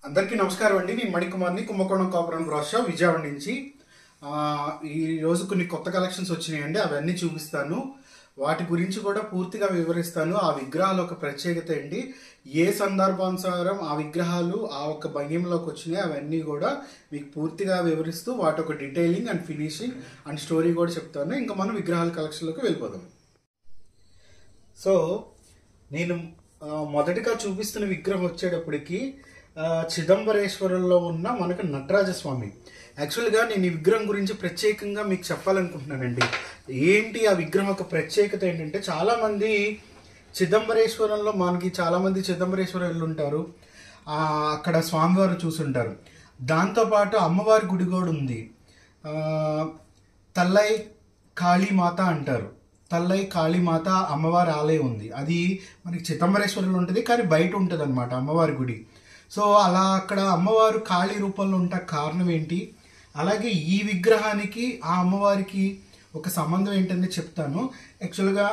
అందరికీ నమస్కారం అండి నేను మణికుమార్ని కుంభకోణం కాపురం బ్రాషా విజయవాడ నుంచి ఆ, ఈ రోజు కొన్ని కొత్త కలెక్షన్స్ వచ్చినాయండి అవన్నీ చూపిస్తాను వాటి గురించి కూడా పూర్తిగా వివరిస్తాను ఆ విగ్రహాలు ఒక ప్రత్యేకత ఏంటి ఏ సందర్భానుసారం ఆ విగ్రహాలు ఆ ఒక్క భంగిమలోకి వచ్చినాయి అవన్నీ కూడా మీకు పూర్తిగా వివరిస్తూ వాటి ఒక detailing and finishing and story కూడా చెప్తాను ఇంకా మనం విగ్రహాల కలెక్షన్లోకి వెళ్ళిపోదాం సో నేను ఆ, మొదటిగా చూపిస్తున్న విగ్రహం వచ్చేటప్పటికి ఆ, చిదంబరేశ్వరంలో ఉన్న మనకు నటరాజస్వామి యాక్చువల్గా నేను ఈ విగ్రహం గురించి ప్రత్యేకంగా మీకు చెప్పాలనుకుంటున్నానండి ఏంటి ఆ విగ్రహం యొక్క ప్రత్యేకత ఏంటంటే చాలామంది చిదంబరేశ్వరంలో మనకి చాలామంది చిదంబరేశ్వరం వెళ్ళుంటారు ఆ, అక్కడ స్వామివారు చూసుంటారు దాంతోపాటు అమ్మవారి గుడి కూడా ఉంది ఆ, తల్లై కాళీమాత అంటారు తల్లై కాళీమాత అమ్మవారి ఆలయం ఉంది అది మనకి చిదంబరేశ్వరంలో ఉంటుంది కానీ బయట ఉంటుంది అనమాట అమ్మవారి గుడి సో అలా అక్కడ అమ్మవారు కాళీ రూపంలో ఉంటే కారణం ఏంటి అలాగే ఈ విగ్రహానికి ఆ అమ్మవారికి ఒక సంబంధం ఏంటని చెప్తాను యాక్చువల్గా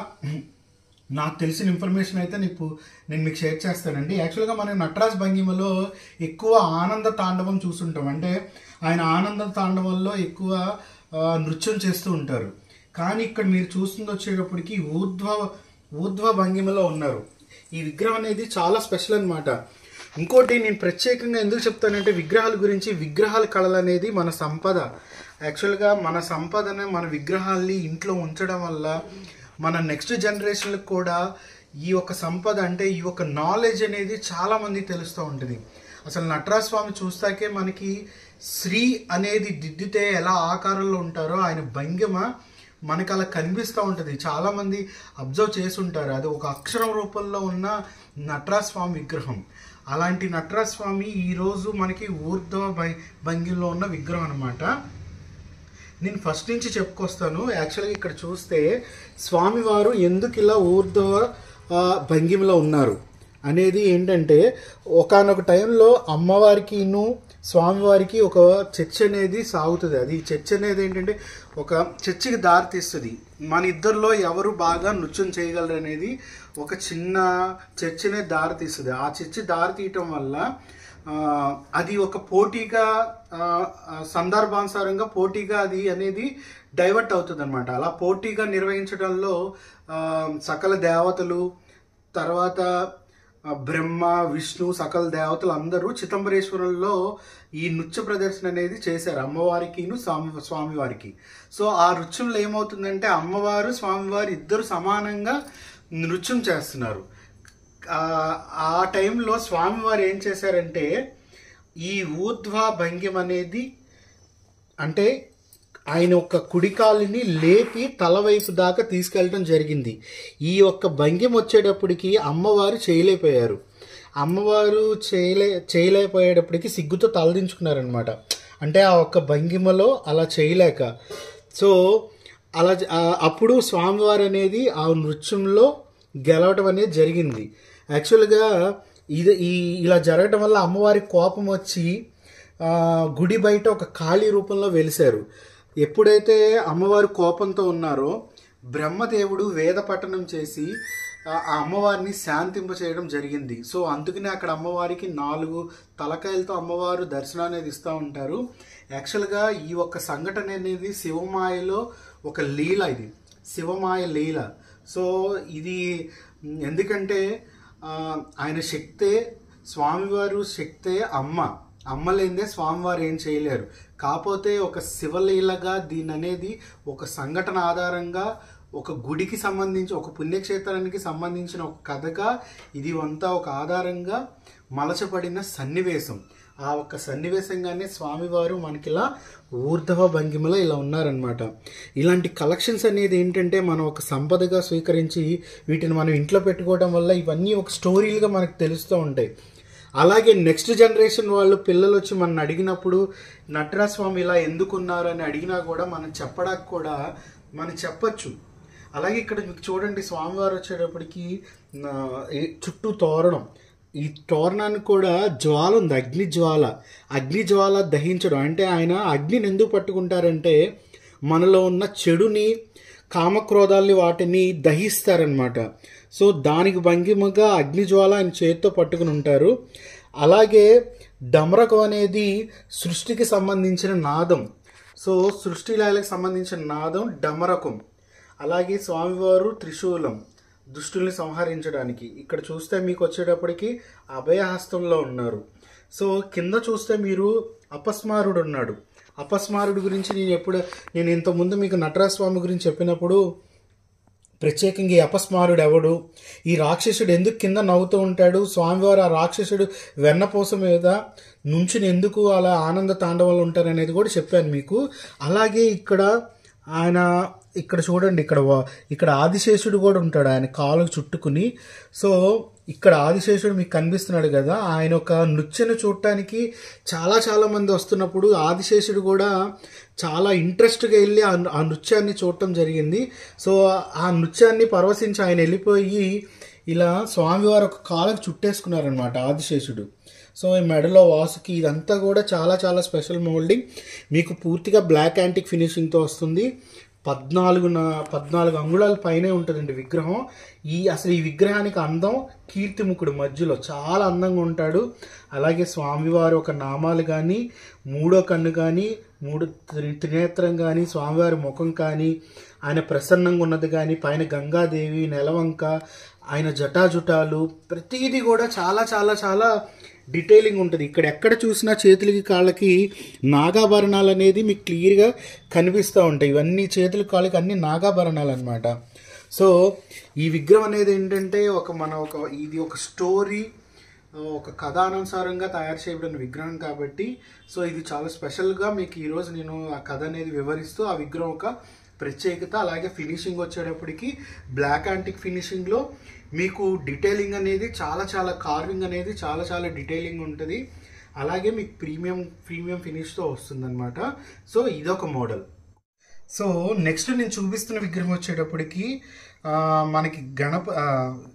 నాకు తెలిసిన ఇన్ఫర్మేషన్ అయితే నీకు నేను మీకు షేర్ చేస్తానండి యాక్చువల్గా మనం నటరాజ్ భంగిమలో ఎక్కువ ఆనంద తాండవం చూస్తుంటాం అంటే ఆయన ఆనంద తాండవంలో ఎక్కువ ఆ, నృత్యం చేస్తూ ఉంటారు కానీ ఇక్కడ మీరు చూస్తుంది వచ్చేటప్పటికి ఊర్ధ్వ ఊర్ధ్వ భంగిమలో ఉన్నారు ఈ విగ్రహం అనేది చాలా స్పెషల్ అన్నమాట ఇంకోటి నేను ప్రత్యేకంగా ఎందుకు చెప్తానంటే విగ్రహాల గురించి విగ్రహాల కళలు అనేది మన సంపద యాక్చువల్గా మన సంపదను మన విగ్రహాల్ని ఇంట్లో ఉంచడం వల్ల మన నెక్స్ట్ జనరేషన్లకు కూడా ఈ యొక్క సంపద అంటే ఈ యొక్క నాలెడ్జ్ అనేది చాలా మంది తెలుస్తూ ఉంటుంది అసలు నటరాజ్ స్వామి చూస్తాకే మనకి శ్రీ అనేది దిద్దితే ఎలా ఆకారంలో ఉంటారో ఆయన భంగిమ మనకు అలా కనిపిస్తూ ఉంటుంది చాలా మంది అబ్జర్వ్ చేసి ఉంటారు అది ఒక అక్షరం రూపంలో ఉన్న నటరాజ్ స్వామి విగ్రహం అలాంటి నటరాజ్ స్వామి ఈరోజు మనకి ఊర్ధ్వ భ- భంగిలో ఉన్న విగ్రహం అనమాట నేను ఫస్ట్ నుంచి చెప్పుకొస్తాను యాక్చువల్గా ఇక్కడ చూస్తే స్వామివారు ఎందుకు ఇలా ఊర్ధ్వ ఆ, భంగిమలో ఉన్నారు అనేది ఏంటంటే ఒకనొక టైంలో అమ్మవారికిను స్వామివారికి ఒక చర్చ అనేది సాగుతుంది అది చర్చ అనేది ఏంటంటే ఒక చర్చికి దారి తీస్తుంది మన ఇద్దరిలో ఎవరు బాగా నృత్యం చేయగలరు అనేది ఒక చిన్న చర్చనే దారి తీస్తుంది ఆ చర్చ దారి తీయటం వల్ల ఆ, అది ఒక పోటీగా ఆ, ఆ, సందర్భానుసారంగా పోటీగా అది అనేది డైవర్ట్ అవుతుంది అనమాట అలా పోటీగా నిర్వహించడంలో ఆ, సకల దేవతలు తర్వాత ఆ, బ్రహ్మ విష్ణు సకల దేవతలు అందరూ చిదంబరేశ్వరంలో ఈ నృత్య ప్రదర్శన అనేది చేశారు అమ్మవారికిను స్వామి స్వామివారికి సో ఆ నృత్యంలో ఏమవుతుందంటే అమ్మవారు స్వామివారు ఇద్దరు సమానంగా నృత్యం చేస్తున్నారు ఆ- ఆ టైంలో స్వామివారు ఏం చేశారంటే ఈ ఊర్ధ్వ భంగిం అనేది అంటే ఆయన ఒక కుడికాలిని లేపి తల వైపు దాకా తీసుకెళ్ళడం జరిగింది ఈ ఒక్క భంగిం వచ్చేటప్పటికి అమ్మవారు చేయలేకపోయారు అమ్మవారు చేయలే చేయలేకపోయేటప్పటికి సిగ్గుతో తలదించుకున్నారనమాట అంటే ఆ ఒక్క భంగిమలో అలా చేయలేక సో అలా జ- ఆ- అప్పుడు స్వామివారు అనేది ఆ నృత్యంలో గెలవటం అనేది జరిగింది యాక్చువల్గా ఇది ఈ ఇలా జరగటం వల్ల అమ్మవారి కోపం వచ్చి ఆ, గుడి బయట ఒక ఖాళీ రూపంలో వెలిశారు ఎప్పుడైతే అమ్మవారు కోపంతో ఉన్నారో బ్రహ్మదేవుడు వేద పఠనం చేసి ఆ ఆ అమ్మవారిని శాంతింప చేయడం జరిగింది సో అందుకనే అక్కడ అమ్మవారికి నాలుగు తలకాయలతో అమ్మవారు దర్శనం అనేది ఇస్తూ ఉంటారు యాక్చువల్గా ఈ ఒక్క సంఘటన అనేది శివమాయలో ఒక లీల ఇది శివమాయ లీల సో ఇది మ్, ఎందుకంటే ఆ, ఆయన శక్తే స్వామివారు శక్తే అమ్మ అమ్మ లేనిదే స్వామివారు ఏం చేయలేరు కాకపోతే ఒక శివలీలగా దీని అనేది ఒక సంఘటన ఆధారంగా ఒక గుడికి సంబంధించి ఒక పుణ్యక్షేత్రానికి సంబంధించిన ఒక కథగా ఇది అంతా ఒక ఆధారంగా మలచబడిన సన్నివేశం ఆ ఒక్క సన్నివేశంగానే స్వామివారు మనకి ఇలా ఊర్ధవ భంగిమలో ఇలా ఉన్నారనమాట ఇలాంటి కలెక్షన్స్ అనేది ఏంటంటే మనం ఒక సంపదగా స్వీకరించి వీటిని మనం ఇంట్లో పెట్టుకోవడం వల్ల ఇవన్నీ ఒక స్టోరీలుగా మనకు తెలుస్తూ ఉంటాయి అలాగే నెక్స్ట్ జనరేషన్ వాళ్ళు పిల్లలు వచ్చి మనం అడిగినప్పుడు నటరాజ్ స్వామి ఇలా ఎందుకున్నారు అని అడిగినా కూడా మనం చెప్పడానికి కూడా మనం చెప్పచ్చు అలాగే ఇక్కడ మీకు చూడండి స్వామివారు వచ్చేటప్పటికి ఆ, ఈ చుట్టూ తోరణం ఈ తోరణానికి కూడా జ్వాల ఉంది అగ్ని జ్వాల అగ్ని జ్వాల దహించడం అంటే ఆయన అగ్నిని ఎందుకు పట్టుకుంటారంటే మనలో ఉన్న చెడుని కామక్రోధాల్ని వాటిని దహిస్తారనమాట సో దానికి భంగిమగా అగ్నిజ్వాల ఆయన చేతితో పట్టుకుని ఉంటారు అలాగే డమరకం అనేది సృష్టికి సంబంధించిన నాదం సో సృష్టి లయలకు సంబంధించిన నాదం డమరకం అలాగే స్వామివారు త్రిశూలం దుష్టుల్ని సంహరించడానికి ఇక్కడ చూస్తే మీకు వచ్చేటప్పటికి అభయహస్తంలో ఉన్నారు సో కింద చూస్తే మీరు అపస్మారుడు ఉన్నాడు అపస్మారుడు గురించి నేను ఎప్పుడు నేను ఇంతకుముందు మీకు నటరాజ స్వామి గురించి చెప్పినప్పుడు ప్రత్యేకంగా ఈ అపస్మారుడు ఎవడు ఈ రాక్షసుడు ఎందుకు కింద నవ్వుతూ ఉంటాడు స్వామివారు ఆ రాక్షసుడు వెన్నపూస మీద నుంచుని ఎందుకు అలా ఆనంద తాండవాలు ఉంటారు అనేది కూడా చెప్పాను మీకు అలాగే ఇక్కడ ఆయన ఇక్కడ చూడండి ఇక్కడ వా- ఇక్కడ ఆదిశేషుడు కూడా ఉంటాడు ఆయన కాలు చుట్టుకుని సో ఇక్కడ ఆదిశేషుడు మీకు కనిపిస్తున్నాడు కదా ఆయన ఒక నృత్యను చూడటానికి చాలా చాలా మంది వస్తున్నప్పుడు ఆదిశేషుడు కూడా చాలా ఇంట్రెస్ట్గా వెళ్ళి ఆ ఆ నృత్యాన్ని చూడటం జరిగింది సో ఆ నృత్యాన్ని పరవశించి ఆయన వెళ్ళిపోయి ఇలా స్వామివారు ఒక కాలకు చుట్టేసుకున్నారనమాట ఆదిశేషుడు సో ఈ మెడలో వాసుకి ఇదంతా కూడా చాలా చాలా స్పెషల్ మోల్డింగ్ మీకు పూర్తిగా బ్లాక్ యాంటిక్ ఫినిషింగ్తో వస్తుంది పద్నాలుగు పద్నాలుగు అంగుళాల పైనే ఉంటుందండి విగ్రహం ఈ అసలు ఈ విగ్రహానికి అందం కీర్తిముఖుడు మధ్యలో చాలా అందంగా ఉంటాడు అలాగే స్వామివారి ఒక నామాలు కానీ మూడో కన్ను కానీ మూడు త్రి- త్రినేత్రం కానీ స్వామివారి ముఖం కానీ ఆయన ప్రసన్నంగా ఉన్నది కానీ పైన గంగాదేవి నెలవంక ఆయన జటాజుటాలు ప్రతిదీ కూడా చాలా చాలా చాలా డీటెయిలింగ్ ఉంటుంది ఇక్కడ ఎక్కడ చూసినా చేతులకి కాళ్ళకి నాగాభరణాలు అనేది మీకు క్లియర్గా కనిపిస్తూ ఉంటాయి ఇవన్నీ చేతులకి కాళ్ళకి అన్ని నాగాభరణాలు అనమాట సో ఈ విగ్రహం అనేది ఏంటంటే ఒక మన ఒక ఇది ఒక స్టోరీ ఒక కథానుసారంగా తయారు చేయబడిన విగ్రహం కాబట్టి సో ఇది చాలా స్పెషల్గా మీకు ఈరోజు నేను ఆ కథ అనేది వివరిస్తూ ఆ విగ్రహం ఒక ప్రత్యేకత అలాగే ఫినిషింగ్ వచ్చేటప్పటికి బ్లాక్ యాంటిక్ ఫినిషింగ్లో మీకు డీటెయిలింగ్ అనేది చాలా చాలా కార్వింగ్ అనేది చాలా చాలా డీటెయిలింగ్ ఉంటుంది అలాగే మీకు ప్రీమియం ప్రీమియం ఫినిష్తో వస్తుందన్నమాట సో ఇదొక మోడల్ సో నెక్స్ట్ నేను చూపిస్తున్న విగ్రహం వచ్చేటప్పటికి ఆ, మనకి గణప ఆ,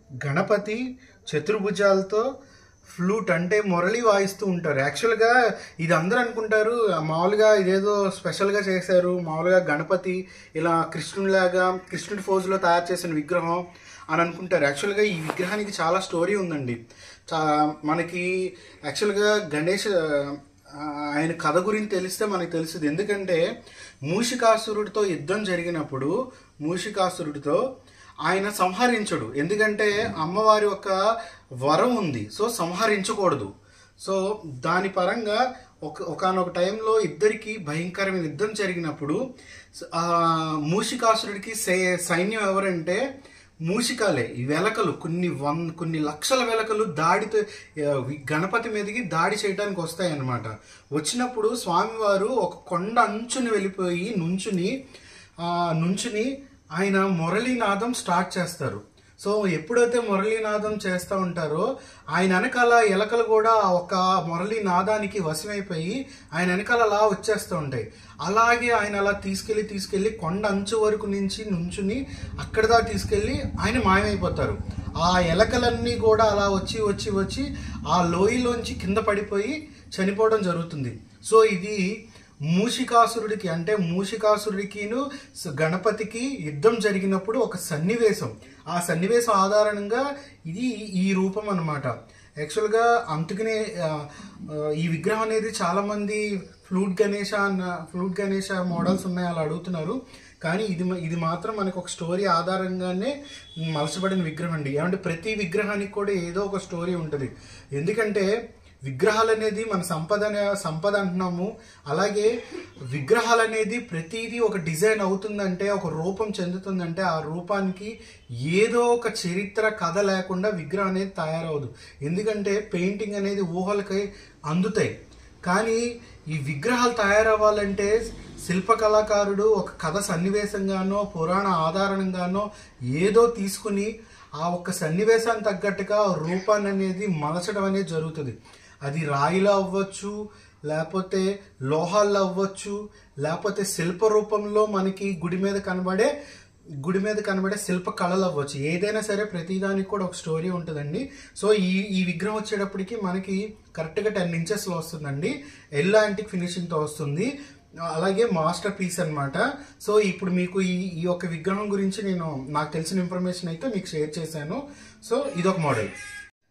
గణపతి చతుర్భుజాలతో ఫ్లూట్ అంటే మురళి వాయిస్తూ ఉంటారు యాక్చువల్గా ఇది అందరూ అనుకుంటారు ఆ, మామూలుగా ఇదేదో స్పెషల్గా చేశారు మామూలుగా గణపతి ఇలా కృష్ణుడిలాగా కృష్ణుడి ఫోజులో తయారు చేసిన విగ్రహం అని అనుకుంటారు యాక్చువల్గా ఈ విగ్రహానికి చాలా స్టోరీ ఉందండి చా మనకి యాక్చువల్గా గణేష్ ఆ, ఆయన కథ గురించి తెలిస్తే మనకు తెలుస్తుంది ఎందుకంటే మూషికాసురుడితో యుద్ధం జరిగినప్పుడు మూషికాసురుడితో ఆయన సంహరించడు ఎందుకంటే అమ్మవారి ఒక వరం ఉంది సో సంహరించకూడదు సో దాని పరంగా ఒక ఒకనొక టైంలో ఇద్దరికి భయంకరమైన యుద్ధం జరిగినప్పుడు ఆ మూషికాసురుడికి సై- సైన్యం ఎవరంటే మూషికాలే ఈ వెలకలు కొన్ని వన్ కొన్ని లక్షల వెలకలు దాడితో ఆ, వి- గణపతి మీదకి దాడి చేయడానికి వస్తాయి అన్నమాట వచ్చినప్పుడు స్వామివారు ఒక కొండ అంచుని వెళ్ళిపోయి నుంచుని ఆ, నుంచుని ఆయన మురళీనాదం స్టార్ట్ చేస్తారు సో ఎప్పుడైతే మురళీనాదం చేస్తూ ఉంటారో ఆయన వెనకాల ఎలకలు కూడా ఒక మురళీనాదానికి వశమైపోయి ఆయన వెనకాల అలా వచ్చేస్తూ ఉంటాయి అలాగే ఆయన అలా తీసుకెళ్లి తీసుకెళ్లి కొండ అంచు వరకు నుంచి నుంచుని అక్కడ దాకా తీసుకెళ్లి ఆయన మాయమైపోతారు ఆ ఎలకలన్నీ కూడా అలా వచ్చి వచ్చి వచ్చి ఆ లోయలోంచి కింద పడిపోయి చనిపోవడం జరుగుతుంది సో ఇది మూషికాసురుడికి అంటే మూషికాసురుడికిను స- గణపతికి యుద్ధం జరిగినప్పుడు ఒక సన్నివేశం ఆ సన్నివేశం ఆధారంగా ఇది ఈ రూపం అన్నమాట యాక్చువల్గా అందుకనే ఆ, ఆ, ఈ విగ్రహం అనేది చాలా మంది ఫ్లూట్ గణేష అన్న ఫ్లూట్ గణేష మోడల్స్ ఉన్నాయి అలా అడుగుతున్నారు కానీ ఇది మ- ఇది మాత్రం మనకు ఒక స్టోరీ ఆధారంగానే మలచబడిన విగ్రహం అండి ఏమంటే ప్రతి విగ్రహానికి కూడా ఏదో ఒక స్టోరీ ఉంటుంది ఎందుకంటే విగ్రహాలు అనేది మన సంపద అనే- సంపద అంటున్నాము అలాగే విగ్రహాలు అనేది ప్రతిదీ ఒక డిజైన్ అవుతుందంటే ఒక రూపం చెందుతుందంటే ఆ రూపానికి ఏదో ఒక చరిత్ర కథ లేకుండా విగ్రహం అనేది తయారవదు ఎందుకంటే పెయింటింగ్ అనేది ఊహలకై అందుతాయి కానీ ఈ విగ్రహాలు తయారవ్వాలంటే శిల్ప కళాకారుడు ఒక కథ సన్నివేశంగానో పురాణ ఆధారంగానో ఏదో తీసుకుని ఆ ఒక్క సన్నివేశానికి తగ్గట్టుగా ఆ రూపాన్ని అనేది మలచడం అనేది జరుగుతుంది అది రాయిలో అవ్వచ్చు లేకపోతే లోహాల్లో అవ్వచ్చు లేకపోతే శిల్ప రూపంలో మనకి గుడి మీద కనబడే గుడి మీద కనబడే శిల్ప కళలు అవ్వచ్చు ఏదైనా సరే ప్రతిదానికి కూడా ఒక స్టోరీ ఉంటుందండి సో ఈ ఈ విగ్రహం వచ్చేటప్పటికి మనకి కరెక్ట్గా టెన్ ఇంచెస్లో వస్తుందండి ఎల్లో యాంటిక్ ఫినిషింగ్తో వస్తుంది అలాగే మాస్టర్ పీస్ అన్నమాట సో ఇప్పుడు మీకు ఈ ఈ యొక్క విగ్రహం గురించి నేను నాకు తెలిసిన ఇన్ఫర్మేషన్ అయితే మీకు షేర్ చేశాను సో ఇదొక మోడల్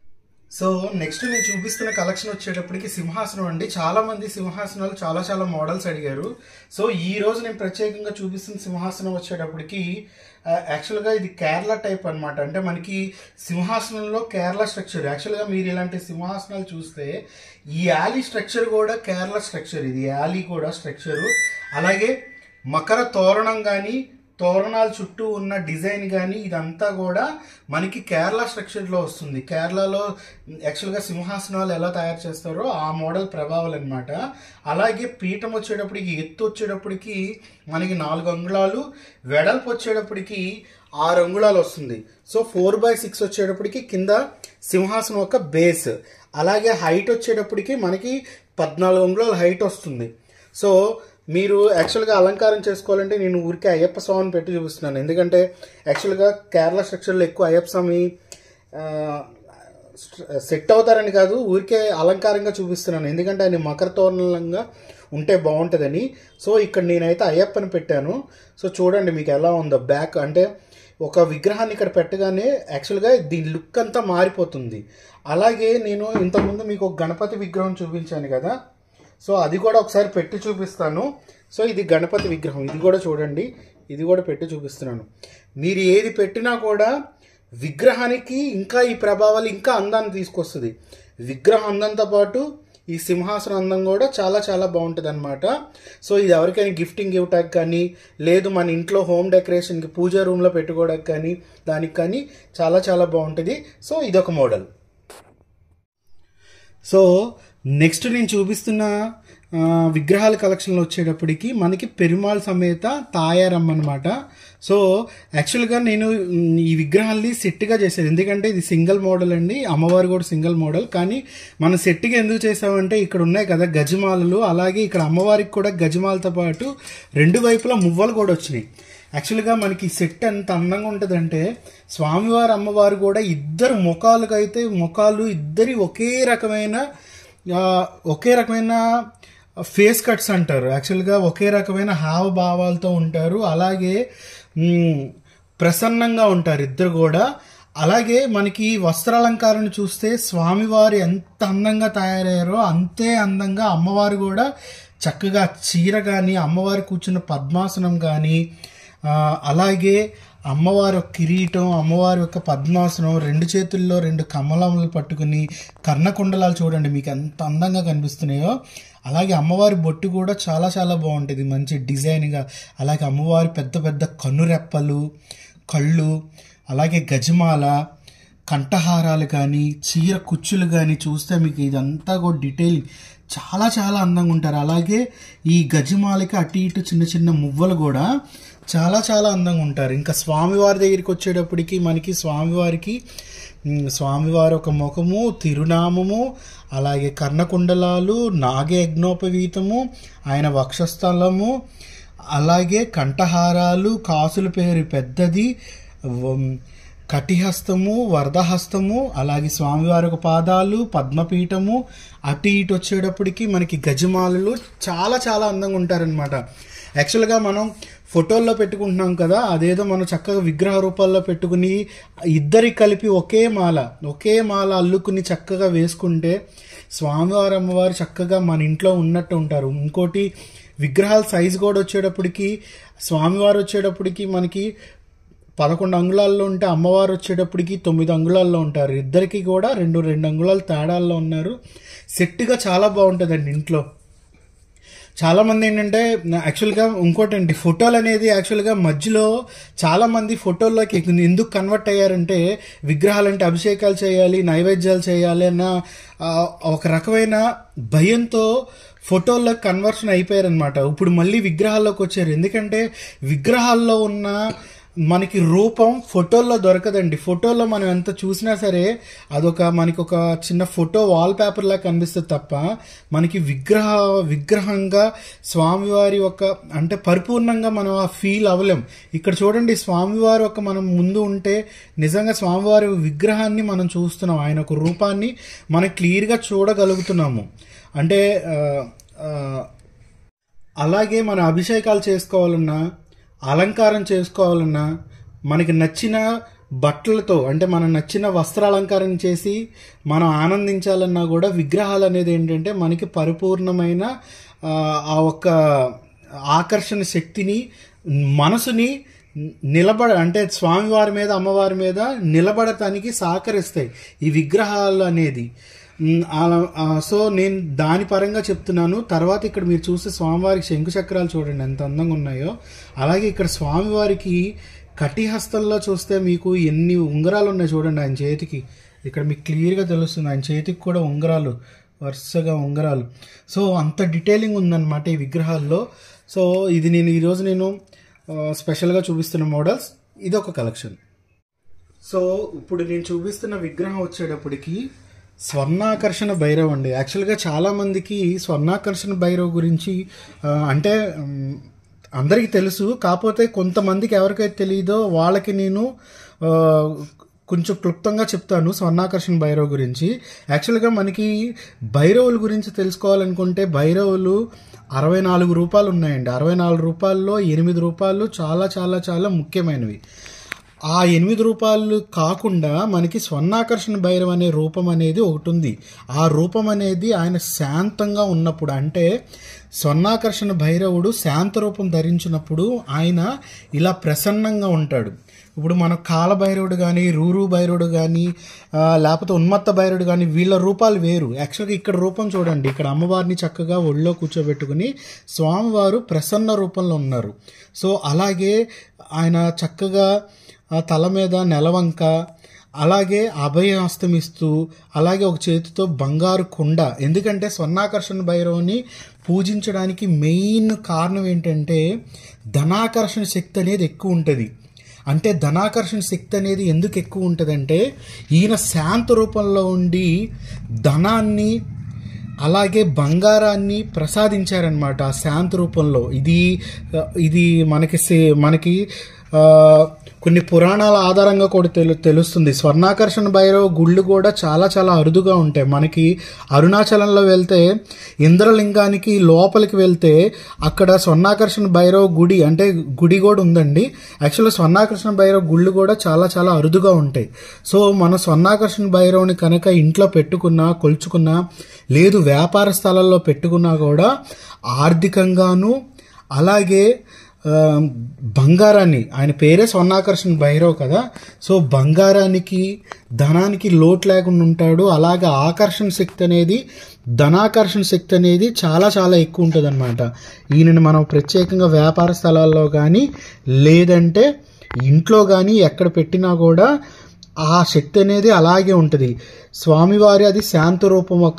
సో నెక్స్ట్ నేను చూపిస్తున్న కలెక్షన్ వచ్చేటప్పటికి సింహాసనం అండి చాలా మంది సింహాసనాలు చాలా చాలా మోడల్స్ అడిగారు సో ఈ రోజు నేను ప్రత్యేకంగా చూపిస్తున్న సింహాసనం వచ్చేటప్పటికి ఆ, యాక్చువల్గా ఇది కేరళ టైప్ అన్నమాట అంటే మనకి సింహాసనంలో కేరళ స్ట్రక్చర్ యాక్చువల్గా మీరు ఇలాంటి సింహాసనాలు చూస్తే ఈ యాలీ స్ట్రక్చర్ కూడా కేరళ స్ట్రక్చర్ ఇది యాలీ కూడా స్ట్రక్చరు అలాగే మకర తోరణం కానీ తోరణాల చుట్టూ ఉన్న డిజైన్ కానీ ఇదంతా కూడా మనకి కేరళ స్ట్రక్చర్లో వస్తుంది కేరళలో యాక్చువల్గా సింహాసనాలు ఎలా తయారు చేస్తారో ఆ మోడల్ ప్రభావాలు అనమాట అలాగే పీఠం వచ్చేటప్పటికి ఎత్తు వచ్చేటప్పటికి మనకి నాలుగు అంగుళాలు వెడల్పు వచ్చేటప్పటికి ఆరు అంగుళాలు వస్తుంది సో ఫోర్ బై సిక్స్ వచ్చేటప్పటికి కింద సింహాసనం యొక్క బేస్ అలాగే హైట్ వచ్చేటప్పటికి మనకి పద్నాలుగు అంగుళాల హైట్ వస్తుంది సో మీరు యాక్చువల్గా అలంకారం చేసుకోవాలంటే నేను ఊరికే అయ్యప్ప స్వామిని పెట్టి చూపిస్తున్నాను ఎందుకంటే యాక్చువల్గా కేరళ స్ట్రక్చర్లో ఎక్కువ అయ్యప్ప స్వామి ఆ, సెట్ అవుతారని కాదు ఊరికే అలంకారంగా చూపిస్తున్నాను ఎందుకంటే ఆయన మకర తోరణంగా ఉంటే బాగుంటుందని సో ఇక్కడ నేనైతే అయ్యప్పని పెట్టాను సో చూడండి మీకు ఎలా ఉందో బ్యాక్ అంటే ఒక విగ్రహాన్ని ఇక్కడ పెట్టగానే యాక్చువల్గా దీని లుక్ అంతా మారిపోతుంది అలాగే నేను ఇంతకుముందు మీకు ఒక గణపతి విగ్రహం చూపించాను కదా సో అది కూడా ఒకసారి పెట్టి చూపిస్తాను సో ఇది గణపతి విగ్రహం ఇది కూడా చూడండి ఇది కూడా పెట్టి చూపిస్తున్నాను మీరు ఏది పెట్టినా కూడా విగ్రహానికి ఇంకా ఈ ప్రభావాలు ఇంకా అందాన్ని తీసుకొస్తుంది విగ్రహం అందంతో పాటు ఈ సింహాసనం అందం కూడా చాలా చాలా బాగుంటుంది అనమాట సో ఇది ఎవరికైనా గిఫ్టింగ్ ఇవ్వటానికి కానీ లేదు మన ఇంట్లో హోమ్ డెకరేషన్కి పూజా రూమ్లో పెట్టుకోవడానికి కానీ దానికి కానీ చాలా చాలా బాగుంటుంది సో ఇదొక మోడల్ సో నెక్స్ట్ నేను చూపిస్తున్న ఆ, విగ్రహాల కలెక్షన్లో వచ్చేటప్పటికి మనకి పెరుమాళ్ సమేత తాయారమ్మ అనమాట సో యాక్చువల్గా నేను మ్, ఈ విగ్రహాల్ని సెట్గా చేశాను ఎందుకంటే ఇది సింగిల్ మోడల్ అండి అమ్మవారు కూడా సింగిల్ మోడల్ కానీ మనం సెట్గా ఎందుకు చేసామంటే ఇక్కడ ఉన్నాయి కదా గజమాలలు అలాగే ఇక్కడ అమ్మవారికి కూడా గజమాలతో పాటు రెండు వైపులా మువ్వలు కూడా వచ్చినాయి యాక్చువల్గా మనకి సెట్ ఎంత అందంగా ఉంటుందంటే స్వామివారు అమ్మవారు కూడా ఇద్దరు ముఖాలకు అయితే ముఖాలు ఇద్దరి ఒకే రకమైన ఆ, ఒకే రకమైన ఫేస్ కట్స్ అంటారు యాక్చువల్గా ఒకే రకమైన హావభావాలతో ఉంటారు అలాగే మ్, ప్రసన్నంగా ఉంటారు ఇద్దరు కూడా అలాగే మనకి వస్త్రాలంకారం చూస్తే స్వామివారు ఎంత అందంగా తయారయ్యారో అంతే అందంగా అమ్మవారు కూడా చక్కగా చీర కానీ అమ్మవారు కూర్చున్న పద్మాసనం కానీ ఆ, అలాగే అమ్మవారి యొక్క కిరీటం అమ్మవారి యొక్క పద్మాసనం రెండు చేతుల్లో రెండు కమలములు పట్టుకుని కర్ణకుండలాలు చూడండి మీకు ఎంత అందంగా కనిపిస్తున్నాయో అలాగే అమ్మవారి బొట్టు కూడా చాలా చాలా బాగుంటుంది మంచి డిజైన్గా అలాగే అమ్మవారి పెద్ద పెద్ద కన్నురెప్పలు కళ్ళు అలాగే గజమాల కంఠహారాలు కానీ చీర కుచ్చులు కానీ చూస్తే మీకు ఇదంతా కూడా డీటెయిల్ చాలా చాలా అందంగా ఉంటారు అలాగే ఈ గజమాలకి అటు ఇటు చిన్న చిన్న మువ్వలు కూడా చాలా చాలా అందంగా ఉంటారు ఇంకా స్వామివారి దగ్గరికి వచ్చేటప్పటికి మనకి స్వామివారికి ఉమ్, స్వామివారి ఒక ముఖము తిరునామము అలాగే కర్ణకుండలాలు నాగయజ్ఞోపవీతము ఆయన వక్షస్థలము అలాగే కంఠహారాలు కాసుల పేరు పెద్దది వం- కటిహస్తము వరదహస్తము అలాగే స్వామివారి ఒక పాదాలు పద్మపీఠము అటు ఇటు వచ్చేటప్పటికి మనకి గజమాలలు చాలా చాలా అందంగా ఉంటారనమాట యాక్చువల్గా మనం ఫోటోల్లో పెట్టుకుంటున్నాం కదా అదేదో మనం చక్కగా విగ్రహ రూపాల్లో పెట్టుకుని ఇద్దరి కలిపి ఒకే మాల ఒకే మాల అల్లుకుని చక్కగా వేసుకుంటే స్వామివారి అమ్మవారు చక్కగా మన ఇంట్లో ఉన్నట్టు ఉంటారు ఇంకోటి విగ్రహాల సైజు కూడా వచ్చేటప్పటికి స్వామివారు వచ్చేటప్పటికి మనకి పదకొండు అంగుళాల్లో ఉంటే అమ్మవారు వచ్చేటప్పటికి తొమ్మిది అంగుళాల్లో ఉంటారు ఇద్దరికి కూడా రెండు రెండు అంగుళాలు తేడాల్లో ఉన్నారు సెట్గా చాలా బాగుంటుందండి ఇంట్లో చాలా మంది ఏంటంటే యాక్చువల్గా ఇంకోటండి ఫోటోలు అనేది యాక్చువల్గా మధ్యలో చాలా మంది ఫోటోల్లోకి ఎందుకు కన్వర్ట్ అయ్యారంటే విగ్రహాలంటే అభిషేకాలు చేయాలి నైవేద్యాలు చేయాలి అన్న ఆ, ఒక రకమైన భయంతో ఫోటోల్లో కన్వర్షన్ అయిపోయారనమాట ఇప్పుడు మళ్ళీ విగ్రహాల్లోకి వచ్చారు ఎందుకంటే విగ్రహాల్లో ఉన్న మనకి రూపం ఫోటోల్లో దొరకదండి ఫోటోల్లో మనం ఎంత చూసినా సరే అదొక మనకి ఒక చిన్న ఫోటో వాల్ పేపర్ లా కనిపిస్తుంది తప్ప మనకి విగ్రహ విగ్రహంగా స్వామివారి ఒక అంటే పరిపూర్ణంగా మనం ఆ ఫీల్ అవ్వలేం ఇక్కడ చూడండి స్వామివారి ఒక మనం ముందు ఉంటే నిజంగా స్వామివారి విగ్రహాన్ని మనం చూస్తున్నాం ఆయన ఒక రూపాన్ని మనం క్లియర్గా చూడగలుగుతున్నాము అంటే ఆ, ఆ, అలాగే మన అభిషేకాలు చేసుకోవాలన్నా అలంకారం చేసుకోవాలన్నా మనకి నచ్చిన బట్టలతో అంటే మనం నచ్చిన వస్త్రాలంకారం చేసి మనం ఆనందించాలన్నా కూడా విగ్రహాలు అనేది ఏంటంటే మనకి పరిపూర్ణమైన ఆ, ఆ ఒక్క ఆకర్షణ శక్తిని మనసుని నిలబడ అంటే స్వామివారి మీద అమ్మవారి మీద నిలబడటానికి సహకరిస్తాయి ఈ విగ్రహాలు అనేది మ్, అలా- ఆ, సో నేను దాని పరంగా చెప్తున్నాను తర్వాత ఇక్కడ మీరు చూస్తే స్వామివారికి శంకు చక్రాలు చూడండి ఎంత అందంగా ఉన్నాయో అలాగే ఇక్కడ స్వామివారికి కటిహస్తంలో చూస్తే మీకు ఎన్ని ఉంగరాలు ఉన్నాయి చూడండి ఆయన చేతికి ఇక్కడ మీకు క్లియర్గా తెలుస్తుంది ఆయన చేతికి కూడా ఉంగరాలు వరుసగా ఉంగరాలు సో అంత డీటెయిలింగ్ ఉందన్నమాట ఈ విగ్రహాల్లో సో ఇది నేను ఈరోజు నేను ఆ, స్పెషల్గా చూపిస్తున్న మోడల్స్ ఇది ఒక కలెక్షన్ సో ఇప్పుడు నేను చూపిస్తున్న విగ్రహం వచ్చేటప్పటికి స్వర్ణాకర్షణ భైరవ్ అండి యాక్చువల్గా చాలా మందికి స్వర్ణాకర్షణ భైరవ్ గురించి ఆ, అంటే ఉమ్, అందరికీ తెలుసు కాకపోతే కొంతమందికి ఎవరికైతే తెలియదో వాళ్ళకి నేను ఆ, కొంచెం క్లుప్తంగా చెప్తాను స్వర్ణాకర్షణ భైరవ్ గురించి యాక్చువల్గా మనకి భైరవుల గురించి తెలుసుకోవాలనుకుంటే భైరవులు అరవై నాలుగు రూపాయలు ఉన్నాయండి అరవై నాలుగు రూపాయల్లో ఎనిమిది రూపాయలు చాలా చాలా చాలా ముఖ్యమైనవి ఆ ఎనిమిది రూపాయలు కాకుండా మనకి స్వర్ణాకర్షణ భైరవ్ అనే రూపం అనేది ఒకటి ఉంది ఆ రూపం అనేది ఆయన శాంతంగా ఉన్నప్పుడు అంటే స్వర్ణాకర్షణ భైరవుడు శాంత రూపం ధరించినప్పుడు ఆయన ఇలా ప్రసన్నంగా ఉంటాడు ఇప్పుడు మన కాల భైరవుడు కానీ రూరు భైరవుడు కానీ ఆ, లేకపోతే ఉన్మత్త భైరవుడు కానీ వీళ్ళ రూపాలు వేరు యాక్చువల్గా ఇక్కడ రూపం చూడండి ఇక్కడ అమ్మవారిని చక్కగా ఒళ్ళో కూర్చోబెట్టుకుని స్వామివారు ప్రసన్న రూపంలో ఉన్నారు సో అలాగే ఆయన చక్కగా ఆ తల మీద నెలవంక అలాగే అభయహస్తం ఇస్తూ అలాగే ఒక చేతితో బంగారు కొండ ఎందుకంటే స్వర్ణాకర్షణ భైరవుని పూజించడానికి మెయిన్ కారణం ఏంటంటే ధనాకర్షణ శక్తి అనేది ఎక్కువ ఉంటుంది అంటే ధనాకర్షణ శక్తి అనేది ఎందుకు ఎక్కువ ఉంటుందంటే ఈయన శాంత రూపంలో ఉండి ధనాన్ని అలాగే బంగారాన్ని ప్రసాదించారనమాట ఆ శాంత రూపంలో ఇది ఇది మనకి సే- మనకి ఆ, కొన్ని పురాణాల ఆధారంగా కూడా తెలు తెలుస్తుంది స్వర్ణాకర్షణ భైరవ గుళ్ళు కూడా చాలా చాలా అరుదుగా ఉంటాయి మనకి అరుణాచలంలో వెళ్తే ఇంద్రలింగానికి లోపలికి వెళ్తే అక్కడ స్వర్ణాకర్షణ భైరవ గుడి అంటే గుడి కూడా ఉందండి యాక్చువల్గా స్వర్ణాకర్షణ భైరవ గుళ్ళు కూడా చాలా చాలా అరుదుగా ఉంటాయి సో మన స్వర్ణాకర్షణ భైరవుని కనుక ఇంట్లో పెట్టుకున్నా కొలుచుకున్నా లేదు వ్యాపార స్థలాల్లో పెట్టుకున్నా కూడా ఆర్థికంగాను అలాగే ఆ, బంగారాన్ని ఆయన పేరే స్వర్ణాకర్షణ భైరవ్ కదా సో బంగారానికి ధనానికి లోటు లేకుండా ఉంటాడు అలాగే ఆకర్షణ శక్తి అనేది ధనాకర్షణ శక్తి అనేది చాలా చాలా ఎక్కువ ఉంటుంది అనమాట ఈయనని మనం ప్రత్యేకంగా వ్యాపార స్థలాల్లో కానీ లేదంటే ఇంట్లో కానీ ఎక్కడ పెట్టినా కూడా ఆ శక్తి అనేది అలాగే ఉంటుంది స్వామివారి అది శాంత రూపం ఒక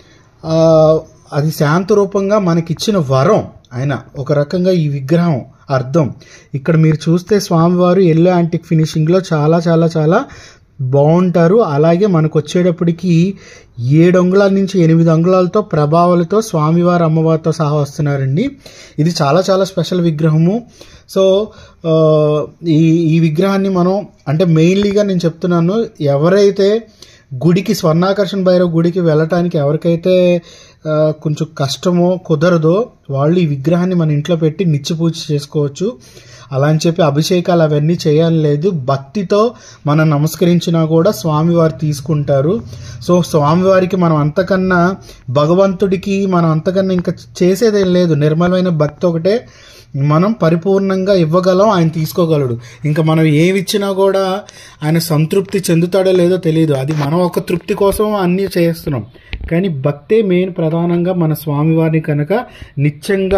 ఆ, అది శాంత రూపంగా మనకిచ్చిన వరం ఆయన ఒక రకంగా ఈ విగ్రహం అర్థం ఇక్కడ మీరు చూస్తే స్వామివారు ఎల్లో యాంటిక్ ఫినిషింగ్లో చాలా చాలా చాలా బాగుంటారు అలాగే మనకు వచ్చేటప్పటికి ఏడు అంగుళాల నుంచి ఎనిమిది అంగుళాలతో ప్రభావాలతో స్వామివారు అమ్మవారితో సహా వస్తున్నారండి ఇది చాలా చాలా స్పెషల్ విగ్రహము సో ఆ, ఈ ఈ విగ్రహాన్ని మనం అంటే మెయిన్లీగా నేను చెప్తున్నాను ఎవరైతే గుడికి స్వర్ణాకర్షణ భైరవ్ గుడికి వెళ్ళటానికి ఎవరికైతే ఆ, కొంచెం కష్టమో కుదరదో వాళ్ళు ఈ విగ్రహాన్ని మన ఇంట్లో పెట్టి నిత్య పూజ చేసుకోవచ్చు అలా అని చెప్పి అభిషేకాలు అవన్నీ చేయాలి లేదు భక్తితో మనం నమస్కరించినా కూడా స్వామివారు తీసుకుంటారు సో స్వామివారికి మనం అంతకన్నా భగవంతుడికి మనం అంతకన్నా ఇంకా చేసేదేం లేదు నిర్మలమైన భక్తి ఒకటే మనం పరిపూర్ణంగా ఇవ్వగలం ఆయన తీసుకోగలడు ఇంకా మనం ఏమి ఇచ్చినా కూడా ఆయన సంతృప్తి చెందుతాడో లేదో తెలియదు అది మనం ఒక తృప్తి కోసం అన్నీ చేస్తున్నాం కానీ భక్తే మెయిన్ ప్రధానంగా మన స్వామివారిని కనుక నిత్యంగా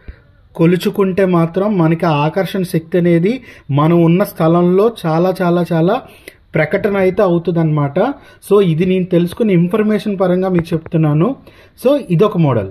కొలుచుకుంటే మాత్రం మనకి ఆ ఆకర్షణ శక్తి అనేది మనం ఉన్న స్థలంలో చాలా చాలా చాలా ప్రకటన అయితే అవుతుందన్నమాట సో ఇది నేను తెలుసుకున్న ఇన్ఫర్మేషన్ పరంగా మీకు చెప్తున్నాను సో ఇదొక మోడల్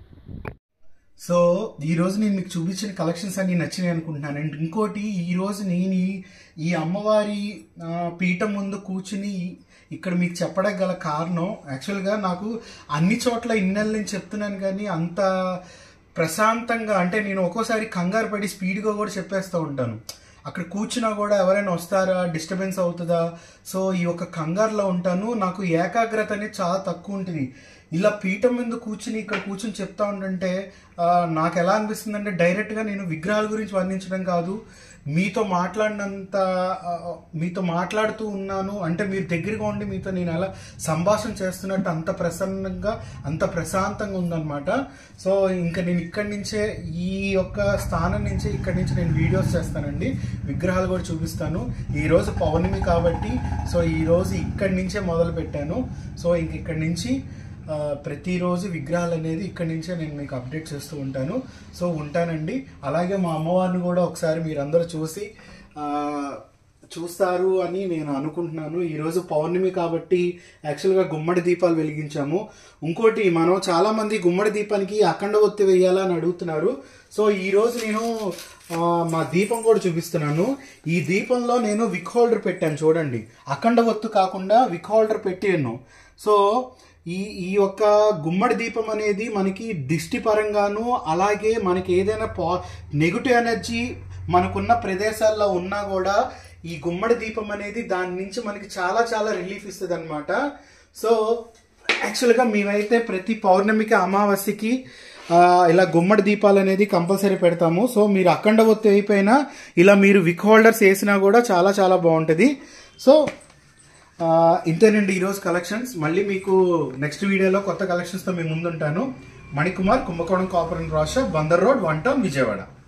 సో ఈ రోజు నేను మీకు చూపించిన కలెక్షన్స్ అన్ని నచ్చినాయి అనుకుంటున్నాను అండ్ ఇంకోటి ఈ రోజు నేను ఈ- ఈ అమ్మవారి ఆ, పీఠం ముందు కూర్చుని ఇక్కడ మీకు చెప్పడానికి గల కారణం యాక్చువల్గా నాకు అన్ని చోట్ల ఇన్నెల నుంచి చెప్తున్నాను కానీ అంత ప్రశాంతంగా అంటే నేను ఒక్కోసారి కంగారు పడి స్పీడ్గా కూడా చెప్పేస్తూ ఉంటాను అక్కడ కూర్చున్నా కూడా ఎవరైనా వస్తారా డిస్టర్బెన్స్ అవుతుందా సో ఈ యొక్క కంగారులో ఉంటాను నాకు ఏకాగ్రత అనేది చాలా తక్కువ ఉంటుంది ఇలా పీఠం మీద కూర్చుని ఇక్కడ కూర్చుని చెప్తా ఉంటుంటే ఆ, నాకు ఎలా అనిపిస్తుంది అంటే డైరెక్ట్గా నేను విగ్రహాల గురించి వర్ణించడం కాదు మీతో మాట్లాడినంత ఆ, మీతో మాట్లాడుతూ ఉన్నాను అంటే మీరు దగ్గరగా ఉండి మీతో నేను అలా సంభాషణ చేస్తున్నట్టు అంత ప్రసన్నంగా అంత ప్రశాంతంగా ఉందన్నమాట సో ఇంకా నేను ఇక్కడి నుంచే ఈ యొక్క స్థానం నుంచే ఇక్కడి నుంచి నేను వీడియోస్ చేస్తానండి విగ్రహాలు కూడా చూపిస్తాను ఈ రోజు పౌర్ణమి కాబట్టి సో ఈ రోజు ఇక్కడి నుంచే మొదలు పెట్టాను సో ఇంక ఇక్కడి నుంచి ఆ, ప్రతిరోజు విగ్రహాలు అనేది ఇక్కడి నుంచే నేను మీకు అప్డేట్ చేస్తూ ఉంటాను సో ఉంటానండి అలాగే మా అమ్మవారిని కూడా ఒకసారి మీరందరూ చూసి ఆ, చూస్తారు అని నేను అనుకుంటున్నాను ఈరోజు పౌర్ణమి కాబట్టి యాక్చువల్గా గుమ్మడి దీపాలు వెలిగించాము ఇంకోటి మనం చాలామంది గుమ్మడి దీపానికి అఖండ ఒత్తి వేయాలా అని అడుగుతున్నారు సో ఈరోజు నేను ఆ, మా దీపం కూడా చూపిస్తున్నాను ఈ దీపంలో నేను విక్ హోల్డర్ పెట్టాను చూడండి అఖండ ఒత్తు కాకుండా విక్ హోల్డర్ పెట్టాను సో ఈ ఈ యొక్క గుమ్మడి దీపం అనేది మనకి దిష్టి పరంగాను అలాగే మనకి ఏదైనా పా నెగిటివ్ ఎనర్జీ మనకున్న ప్రదేశాల్లో ఉన్నా కూడా ఈ గుమ్మడి దీపం అనేది దాని నుంచి మనకి చాలా చాలా రిలీఫ్ ఇస్తుంది అనమాట సో యాక్చువల్గా మేమైతే ప్రతి పౌర్ణమికి అమావాస్యకి ఆ, ఇలా గుమ్మడి దీపాలు అనేది కంపల్సరీ పెడతాము సో మీరు అఖండ ఒత్తి అయిపోయినా ఇలా మీరు విక్ హోల్డర్స్ వేసినా కూడా చాలా చాలా బాగుంటుంది సో ఆ, ఇంతేనండి ఈరోజు కలెక్షన్స్ మళ్ళీ మీకు నెక్స్ట్ వీడియోలో కొత్త కలెక్షన్స్తో మేము ముందుంటాను మణికుమార్ కుంభకోణం కాపర్ అండ్ రాష Bandar road one town Vijayawada